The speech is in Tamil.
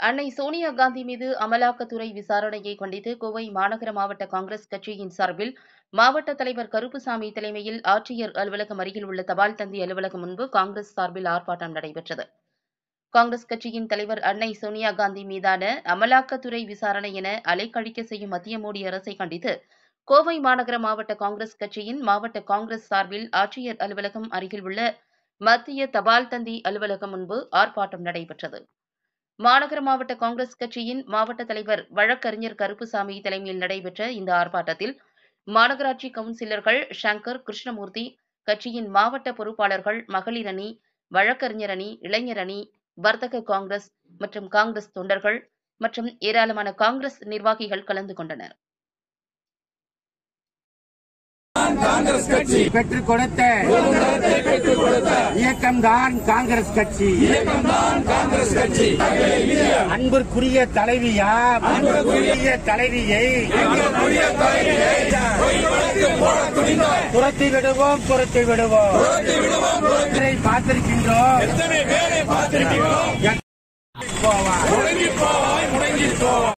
அன்னை சோனியா காந்தி மீது அமலாக்கத்துறை விசாரணையை கண்டித்து கோவை மாநகர மாவட்ட காங்கிரஸ் கட்சியின் சார்பில் மாவட்ட தலைவர் கருப்புசாமி தலைமையில் ஆட்சியர் அலுவலகம் அருகில் உள்ள தபால் தந்தி அலுவலகம் முன்பு காங்கிரஸ் சார்பில் ஆர்ப்பாட்டம் நடைபெற்றது காங்கிரஸ் கட்சியின் தலைவர் அன்னை சோனியா காந்தி மீதான அமலாக்கத்துறை விசாரணை என அலைக்கழிக்க செய்யும் மத்திய மோடி அரசை கண்டித்து கோவை மாநகர மாவட்ட காங்கிரஸ் கட்சியின் மாவட்ட காங்கிரஸ் சார்பில் ஆட்சியர் அலுவலகம் அருகில் உள்ள மத்திய தபால் தந்தி அலுவலகம் முன்பு ஆர்ப்பாட்டம் நடைபெற்றது மாநகர மாவட்ட காங்கிரஸ் கட்சியின் மாவட்ட தலைவர் வழக்கறிஞர் கருப்புசாமி தலைமையில் நடைபெற்ற இந்த ஆர்ப்பாட்டத்தில் மாநகராட்சி கவுன்சிலர்கள் சங்கர் கிருஷ்ணமூர்த்தி கட்சியின் மாவட்ட பொறுப்பாளர்கள் மகளிர் அணி வழக்கறிஞர் அணி இளைஞர் அணி வர்த்தக காங்கிரஸ் மற்றும் காங்கிரஸ் தொண்டர்கள் மற்றும் ஏராளமான காங்கிரஸ் நிர்வாகிகள் கலந்து கொண்டனர் காங்கிரஸ் கட்சி பெற்றுக் கொடுத்த இயக்கம்தான் காங்கிரஸ் கட்சி இயக்கம்தான் காங்கிரஸ் கட்சி அன்பிற்குரிய தலைவியார் அன்பிற்குரிய தலைவியை எங்களுடைய தலைவியை பொய் வழக்கு போட துணிந்தார் துரத்தி விடுவோம் துரத்தி விடுவோம் துரத்தி விடுவோம் துரத்தி இதை பார்த்திருக்கின்றோம் எத்தனை பேரை பார்த்திருக்கிறோம் போவார் முடங்கி போவாய் முடங்கி போவாய்